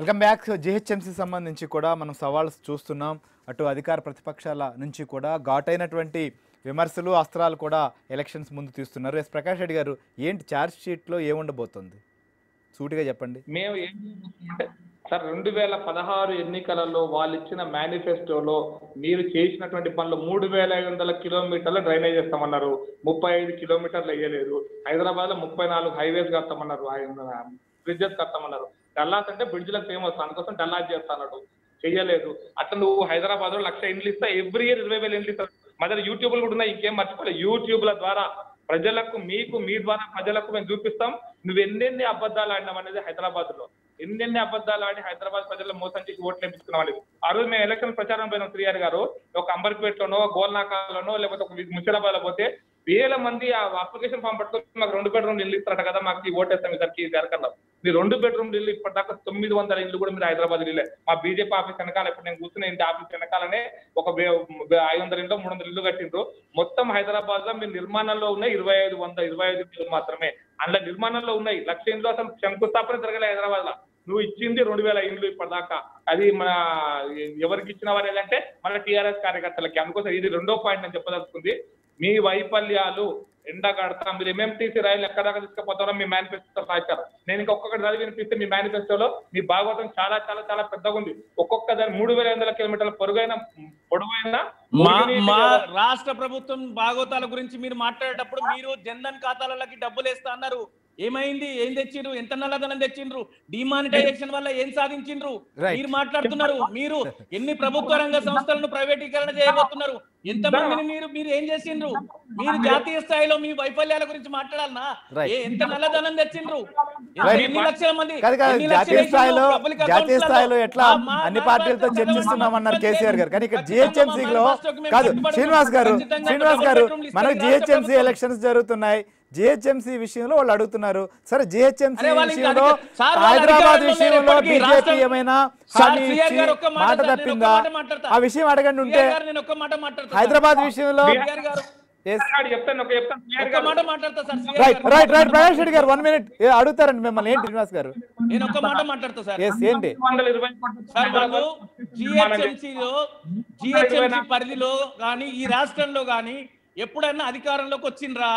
Welcome back GHMC సంబంధించి కూడా మనం సవాళ్ళు చూస్తున్నాం అటు అధికార ప్రతిపక్షాల నుంచి కూడా ఘాటైనటువంటి విమర్శలు అస్త్రాలు కూడా ఎలక్షన్స్ ముందు తీస్తున్నారు ఎస్ ప్రకాష్ రెడ్డి గారు ఏంటి ఛార్జ్ షీట్లో ఏముండబోతుంది సూటిగా చెప్పండి మేము ఏం చేస్తున్నామంటే సార్ రెండు వేల పదహారు ఎన్నికలలో వాళ్ళు ఇచ్చిన మేనిఫెస్టోలో మీరు చేసినటువంటి పనులు మూడు వేల ఐదు వందల కిలోమీటర్ల డ్రైనేజ్ చేస్తామన్నారు ముప్పై ఐదు కిలోమీటర్లు వేయలేదు హైదరాబాద్ లో ముప్పై నాలుగు హైవేస్ కడతామన్నారు బ్రిడ్జెస్ కడతామన్నారు డల్లాస్ అంటే బ్రిడ్జ్లకు ఫేమస్ అందుకోసం డల్లాస్ చేస్తాడు చెయ్యలేదు అట్లా నువ్వు హైదరాబాద్ లో లక్ష ఇండ్లు ఇస్తా ఎవ్రీ ఇయర్ ఇరవై వేల ఇండ్లు ఇస్తావు మా దగ్గర యూట్యూబ్లు కూడా ఉన్నాయి ఇంకేం మర్చిపోలేదు యూట్యూబ్ల ద్వారా ప్రజలకు మీకు మీ ద్వారా ప్రజలకు మేము చూపిస్తాం నువ్వు ఎన్నెన్ని అబద్ధాలు ఆడినావు అనేది హైదరాబాద్ లో ఎన్నెన్ని అబద్ధాలు ఆడి హైదరాబాద్ ప్రజలు మోసం చేసి ఓట్లు వేపించుకున్నాం అనేది ఆ రోజు మేము ఎలక్షన్ ప్రచారం పోయిన శ్రీఆర్ గారు ఒక అంబర్పేటలోనో గోల్నాకాలోనో లేకపోతే ఒక ముషిరాబాద్ లో పోతే వేల మంది ఆ అప్లికేషన్ ఫామ్ పట్టుకొని మాకు రెండు బెడ్రూమ్ ఇల్లు ఇస్తారట కదా మాకు ఈ ఓటేస్తాం ఇద్దరికి జరగదు మీ రెండు బెడ్రూమ్ ఇల్లు ఇప్పటిదాకా తొమ్మిది వందల ఇల్లు కూడా మీరు హైదరాబాద్ ఇల్లే మా బీజేపీ ఆఫీస్ వెనకాల ఇప్పుడు నేను కూర్చున్న ఇంటి ఆఫీస్ వెనకాలనే ఒక వే- వే- ఐదు వందల ఇల్లు మూడు వందల ఇల్లు కట్టిండ్రు మొత్తం హైదరాబాద్ లో మీరు నిర్మాణంలో ఉన్న ఇరవై ఐదు వంద ఇరవై ఐదు ఇల్లు మాత్రమే అందులో నిర్మాణంలో ఉన్నాయి లక్ష ఇండ్లు అసలు శంకుస్థాపన జరగలే హైదరాబాద్ లో నువ్వు ఇచ్చింది రెండు వేల ఇండ్లు ఇప్పటిదాకా అది మన ఎవరికి ఇచ్చిన వారు ఏదంటే మన టీఆర్ఎస్ కార్యకర్తలకి అందుకోసం ఇది రెండో పాయింట్ నేను చెప్పదలుచుకుంది మీ వైఫల్యాలు ఎండ కడతాం మీరు ఎంఎంటీసీ రైలు ఎక్కడ దాకా తీసుకుపోతారో మీ మేనిఫెస్టో రాశారు నేను ఇంకా ఒక్కొక్కటి చదివి వినిపిస్తే మీ మేనిఫెస్టోలో మీ భాగవతం చాలా చాలా చాలా పెద్దగా ఉంది ఒక్కొక్క దాని మూడు వేల ఐదు వందల కిలోమీటర్ల పొరుగైన పొడవైన మా మురుగునీటి మా వ్యవస్థ. రాష్ట్ర ప్రభుత్వం భాగోతాల గురించి మీరు మాట్లాడేటప్పుడు మీరు జన్ధన్ ఖాతాలకి డబ్బులు వేస్తా అన్నారు ఏమైంది ఏం తెచ్చిండ్రు ఎంత నల్లధనం తెచ్చిండ్రు డిమానిటైజేషన్ వల్ల ఏం సాధించిండ్రు Right. మీరు మాట్లాడుతున్నారు మీరు ఎన్ని ప్రభుత్వ రంగ సంస్థలను ప్రైవేటీకరణ చేయబోతున్నారు ఎంతమందిని మీరు మీరు ఏం చేసిండ్రు మీరు జాతీయ స్థాయిలో మీ వైఫల్యాల గురించి మాట్లాడాలన్నా Right. ఏ- ఎంత నల్లధనం తెచ్చిండ్రు ఎంత- Right. ఎన్ని లక్షల మంది కాదు కాదు ఎన్ని లక్షలు జాతీయ వేసిండ్రు స్థాయిలో public జాతీయ accounts స్థాయిలో లలో? ఎట్లా మా- మా- అన్ని మా పార్టీలతో రాష్ట్ర చర్చిస్తున్నామన్నారు ప్రభుత్వం కేసీఆర్ గారు కానీ ఇక్కడ ఖచ్చితంగా జిహెచ్ఎంసీ లో మా రాష్ట్రానికి మేము కాదు కట్టుబడి శ్రీనివాస్ గారు ఖచ్చితంగా శ్రీనివాస్ గారు డబుల్ బెడ్రూమ్లు మనకు ఇస్తారు జిహెచ్ఎంసీ రాష్ట్ర ఎలక్షన్స్ జరుగుతున్నాయి జిహెచ్ఎంసీ విషయంలో వాళ్ళు అడుగుతున్నారు సరే జిహెచ్ఎంసీ అరే వాళ్ళు ఇంకా విషయంలో అధిక- సార్ వాళ్ళు హైదరాబాద్ అధికారంలో విషయంలో లేరు ఎప్పటికీ. బీజేపీ రాష్ట్రం- ఏమైనా సార్, హామీ శ్రీయర్ ఇచ్చి గారు ఒక్క మాట మాట సార్, నేను ఒక్క తప్పిందా మాట మాట్లాడతా. ఆ విషయం అడగండి ఉంటే శ్రీయర్ గారు నేను ఒక్క మాట మాట్లాడతా హైదరాబాద్ విషయంలో శ్రీయర్ గారు Yes. ఆడు చెప్తాను ఒక చెప్తాను శ్రీఆర్ ఒక్క గారు. మాట మాట్లాడతా సార్ శ్రీయర్ రైట్ గారు. Right right Prakash Reddy garu one minute అడుగుతారండి మిమ్మల్ని ఏంటి శ్రీనివాస్ గారు నేను ఒక్క మాట మాట్లాడతా సార్ ఎస్ ఏంటి వందల ఇరవై కోట్ల సార్ వాళ్ళు హైదరాబాద్ జిహెచ్ఎంసీలో జిహెచ్ఎంసీ పరిధిలో కానీ ఈ రాష్ట్రంలో కానీ ఎప్పుడైనా అధికారంలోకి వచ్చిండ్రా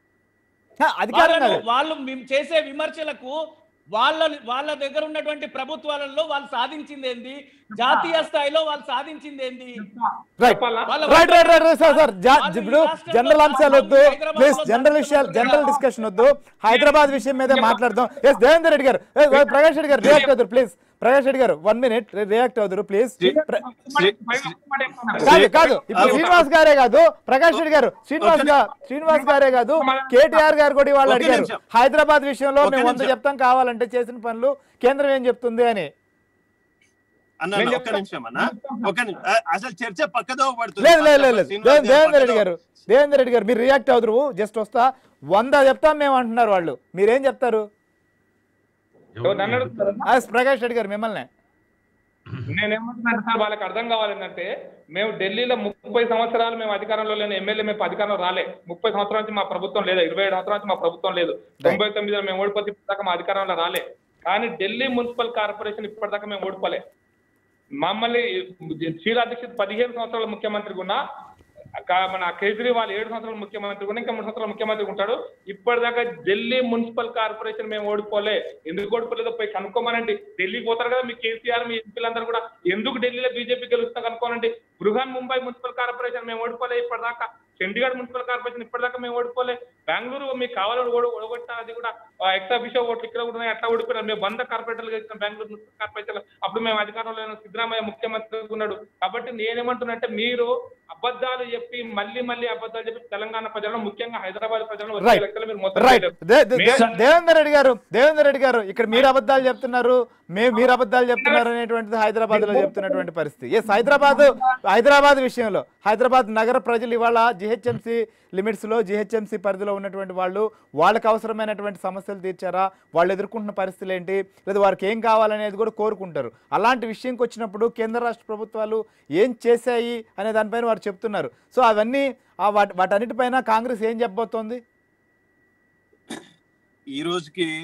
హ, అధికారం వాళ్ళను- కాదు వాళ్ళు మేము చేసే విమర్శలకు వాళ్ళ వాళ్ళ దగ్గర ఉన్నటువంటి ప్రభుత్వాలలో వాళ్ళు సాధించింది ఏంది జాతీయ స్థాయిలో వాళ్ళు సాధించింది ఏంది రైట్ చెప్పాలా? వాళ్ళ right right right right sir sir జా- వాళ్ళు ఈ ఇప్పుడు రాష్ట్రంలో జనరల్ అంశాలు వద్దు హైదరాబాద్లో ప్లీజ్ జనరల్ విషయాలు జరుగుతున్న జనరల్ డిస్కషన్ వద్దు హైదరాబాద్ విషయం మీదే మాట్లాడదాం ఎస్ దేవేందర్ రెడ్డి గారు ఏ, ఏ, ప్రకాష్ రెడ్డి గారు రియాక్ట్ అవుతారు please Prakash Reddy garu one minute react అవుతారు ప్లీజ్ కాదు కాదు ఇప్పుడు శ్రీనివాస్ గారే కాదు ప్రకాష్ రెడ్డి గారు శ్రీనివాస్ గా శ్రీనివాస్ గారే కాదు కేటీఆర్ గారు కూడా వాళ్ళు ఒక్క అడిగారు నిమిషం. హైదరాబాద్ విషయంలో ఒక్క మేము వంద నిమిషం. చెప్తాం కావాలంటే చేసిన పనులు కేంద్రం ఏం చెప్తుంది అని అన్న నేను అన్న, ఒక్క చెప్తా. నిమిషం అన్న ఒక్క నిమిషం ఆ, అసలు చర్చ పక్కదో పడుతుంది లేదు లేదు లేదు లేదు. శ్రీనివాస్ దేవ్- దేవేందర్ రెడ్డి పక్కదో- గారు దేవేందర్ రెడ్డి గారు మీరు రియాక్ట్ అవుతురు జస్ట్ వస్తా వంద చెప్తాం మేము అంటున్నారు వాళ్ళు మీరేం చెప్తారు నన్ను అడుగుతారా? ఆ, ప్రకాష్ రెడ్డి గారు మిమ్మల్ని నేనేమంటున్నాను సార్ వాళ్ళకి అర్థం కావాలి ఏంటంటే మేము ఢిల్లీలో ముప్పై సంవత్సరాలు మేము అధికారంలో లేని ఎమ్మెల్యే మేము అధికారంలో రాలే ముప్పై సంవత్సరాల నుంచి మా ప్రభుత్వం లేదు ఇరవై ఏడు సంవత్సరాల నుంచి మా ప్రభుత్వం లేదు తొంభై తొమ్మిదిలో మేము ఓడిపోతే ఇప్పటిదాకా మా అధికారంలో రాలే కానీ ఢిల్లీ మున్సిపల్ కార్పొరేషన్ ఇప్పటిదాకా మేము ఓడిపోలే మమ్మల్ని షీలా దీక్షిత్ పదిహేను సంవత్సరాల ముఖ్యమంత్రిగా ఉన్నా కా- మన కేజ్రీవాల్ ఏడు సంవత్సరాల ముఖ్యమంత్రి కూడా ఇంకా మూడు సంవత్సరాల ముఖ్యమంత్రి ఉంటాడు ఇప్పటిదాకా ఢిల్లీ మున్సిపల్ కార్పొరేషన్ మేము ఓడిపోలే ఎందుకు ఓడిపోలేదో పోయి కనుక్కోమనండి ఢిల్లీకి పోతారు కదా మీ కేసీఆర్ మీ ఎంపీలందరూ కూడా ఎందుకు ఢిల్లీలో బీజేపీ గెలుస్తా కనుక్కోనండి బృహన్ ముంబై మున్సిపల్ కార్పొరేషన్ మేము ఓడిపోలే ఇప్పటిదాకా చండీగఢ్ మున్సిపల్ కార్పొరేషన్ ఇప్పటిదాకా మేము ఓడిపోలే బెంగళూరు మీకు కావాలని ఓడి ఓడగొట్టిన అది కూడా ఎక్స్ట్రా బిషో ఓట్లు ఇక్కడ కూడా ఉన్నాయి అట్లా ఓడిపోయినారు మేము వంద కార్పొరేటర్లు ఇచ్చిన బెంగళూరు మున్సిపల్ కార్పొరేషన్ అప్పుడు మేము అధికారంలో లేని సిద్ధరామయ్య ముఖ్యమంత్రి ఉన్నాడు కాబట్టి నేనేమంటున్నంటే మీరు అబద్ధాలు చెప్పి మళ్ళీ మళ్ళీ అబద్ధాలు చెప్పి తెలంగాణ ప్రజలను ముఖ్యంగా హైదరాబాద్ ప్రజలను వచ్చే రైట్ లెక్కలు మీరు మొత్తం రైట్ దే- దే- దే- మేము- దేవేందర్ రెడ్డి గారు దేవేందర్ రెడ్డి గారు ఇక్కడ మీరు అబద్ధాలు చెప్తున్నారు మేము మీరు అబద్ధాలు చెప్తున్నారు అనేటువంటిది హైదరాబాద్ లో చెప్తున్నటువంటి పరిస్థితి ఎస్ హైదరాబాద్ హైదరాబాద్ విషయంలో హైదరాబాద్ నగర ప్రజలు ఇవాళ జిహెచ్ఎంసీ లిమిట్స్ లో జిహెచ్ఎంసీ పరిధిలో ఉన్నటువంటి వాళ్ళు వాళ్ళకి అవసరమైనటువంటి సమస్యలు తీర్చారా వాళ్ళు ఎదుర్కొంటున్న పరిస్థితులు ఏంటి లేదా వారికి ఏం కావాలనేది కూడా కోరుకుంటారు అలాంటి విషయంకి వచ్చినప్పుడు కేంద్ర రాష్ట్ర ప్రభుత్వాలు ఏం చేశాయి అనే దానిపైన వారు చెప్తున్నారు సో అవన్నీ ఆ వాటి వాటన్నిటిపైన కాంగ్రెస్ ఏం చెప్పబోతోంది ఈ రోజుకి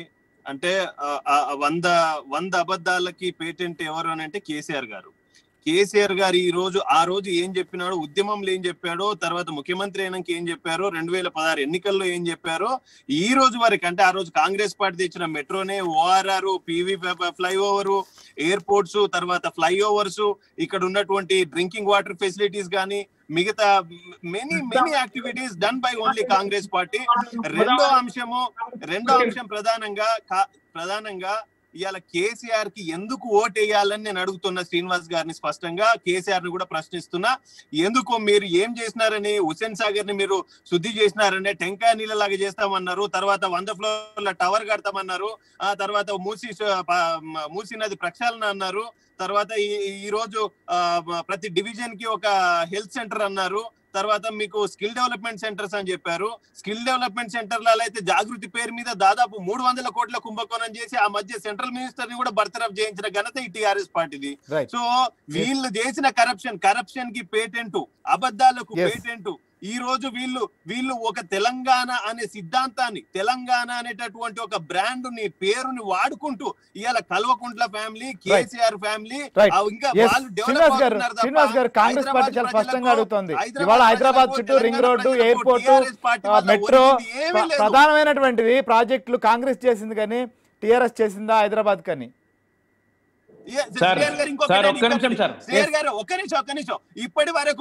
అంటే ఆ, ఆ, వంద వంద అబద్ధాలకి పేటెంట్ ఎవరు అని అంటే కేసీఆర్ గారు కేసీఆర్ గారు ఈ రోజు ఆ రోజు ఏం చెప్పినాడో ఉద్యమంలో ఏం చెప్పాడో తర్వాత ముఖ్యమంత్రి అయినాక ఏం చెప్పారో రెండు వేల పదహారు ఎన్నికల్లో ఏం చెప్పారో ఈ రోజు వరకు అంటే ఆ రోజు కాంగ్రెస్ పార్టీ తెచ్చిన మెట్రోనే ఓఆర్ఆర్ పివి ఫ్లైఓవర్ ఎయిర్పోర్ట్స్ తర్వాత ఫ్లైఓవర్స్ ఇక్కడ ఉన్నటువంటి డ్రింకింగ్ వాటర్ ఫెసిలిటీస్ కానీ మిగతా many many activities done by only Congress party రెండో అంశము రెండో అంశం ప్రధానంగా కా- ప్రధానంగా ఇవాళ కేసీఆర్ కి ఎందుకు ఓటేయాలని నేను అడుగుతున్నా శ్రీనివాస్ గారిని స్పష్టంగా కేసీఆర్ ని కూడా ప్రశ్నిస్తున్నా ఎందుకు మీరు ఏం చేసినారని హుసేన్ సాగర్ ని మీరు శుద్ధి చేసినారని టెంకాయ నీళ్ళలాగా చేస్తామన్నారు తర్వాత వంద ఫ్లోర్ల టవర్ కడతామన్నారు ఆ తర్వాత మూసి ప- మూసి నది ప్రక్షాళన అన్నారు తర్వాత ఈ ఈ రోజు ఆ, ప్రతి డివిజన్ కి ఒక హెల్త్ సెంటర్ అన్నారు తర్వాత మీకు స్కిల్ డెవలప్మెంట్ సెంటర్స్ అని చెప్పారు స్కిల్ డెవలప్మెంట్ సెంటర్లలో అయితే జాగృతి పేరు మీద దాదాపు మూడు వందల కోట్ల కుంభకోణం చేసి ఆ మధ్య సెంట్రల్ మినిస్టర్ ని కూడా బర్తరఫ్ చేయించిన ఘనత ఈ టిఆర్ఎస్ పార్టీది రైట్ సో వీళ్ళు చేసిన కరప్షన్ కరప్షన్ కి పేటెంట్ అబద్ధాలకు Yes. పేటెంట్ ఈ రోజు వీళ్ళు వీళ్ళు ఒక తెలంగాణ అనే సిద్ధాంతాన్ని తెలంగాణ అనేటటువంటి ఒక బ్రాండ్ ని పేరుని వాడుకుంటూ ఇవాళ Kalvakuntla family KCR family Right. ఇంకా Yes, వాళ్ళు develop శ్రీనివాస్ గారు అవుతున్నారు తప్ప శ్రీనివాస్ గారు కాంగ్రెస్ హైదరాబాద్ పార్టీ చాలా ప్రజలకు, స్పష్టంగా అడుగుతోంది హైదరాబాద్ ఇవాళ హైదరాబాద్ ప్రజలకు, చుట్టూ రింగ్ తెలంగాణ రోడ్డు ప్రజలకు ఎయిర్పోర్ట్ TRS పార్టీ వల్ల మెట్రో ఒరిగింది ఏమీ ప్ర- లేదు. ప్రధానమైనటువంటివి ప్రాజెక్టులు కాంగ్రెస్ చేసింది కానీ టిఆర్ఎస్ చేసిందా హైదరాబాద్ కానీ ఏ, సార్, శ్రీహరి గారు ఇంకొకటి, సార్, ఒక్క ఇంకొకటి. నిమిషం, సార్. శ్రీహరి గారు ఒక్క నిమిషం ఒక్క నిమిషం ఇప్పటి వరకు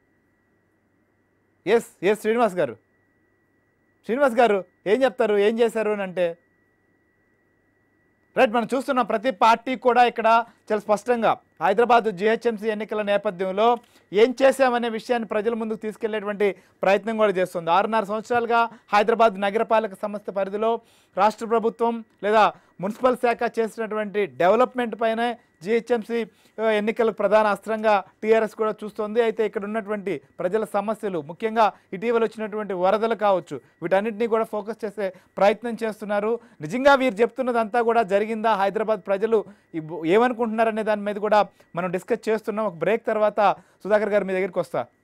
ఎస్ ఎస్ శ్రీనివాస్ గారు శ్రీనివాస్ గారు ఏం చెప్తారు ఏం చేశారు అని అంటే రైట్ మనం చూస్తున్నాం ప్రతి పార్టీ కూడా ఇక్కడ చాలా స్పష్టంగా హైదరాబాద్ జిహెచ్ఎంసీ ఎన్నికల నేపథ్యంలో ఏం చేశామనే విషయాన్ని ప్రజల ముందుకు తీసుకెళ్లేటువంటి ప్రయత్నం కూడా చేస్తుంది ఆరున్నర సంవత్సరాలుగా హైదరాబాద్ నగరపాలక సంస్థ పరిధిలో రాష్ట్ర ప్రభుత్వం లేదా మున్సిపల్ శాఖ చేసినటువంటి డెవలప్మెంట్ పైన జిహెచ్ఎంసీ ఎన్నికలకు ప్రధాన అస్త్రంగా టీఆర్ఎస్ కూడా చూస్తోంది అయితే ఇక్కడ ఉన్నటువంటి ప్రజల సమస్యలు ముఖ్యంగా ఇటీవల వచ్చినటువంటి వరదలు కావచ్చు వీటన్నిటినీ కూడా ఫోకస్ చేసే ప్రయత్నం చేస్తున్నారు నిజంగా వీరు చెప్తున్నదంతా కూడా జరిగిందా హైదరాబాద్ ప్రజలు ఈ- ఏమనుకుంటున్నారనే దాని మీద కూడా మనం డిస్కస్ చేస్తున్నాం ఒక బ్రేక్ తర్వాత సుధాకర్ గారు మీ దగ్గరికి వస్తా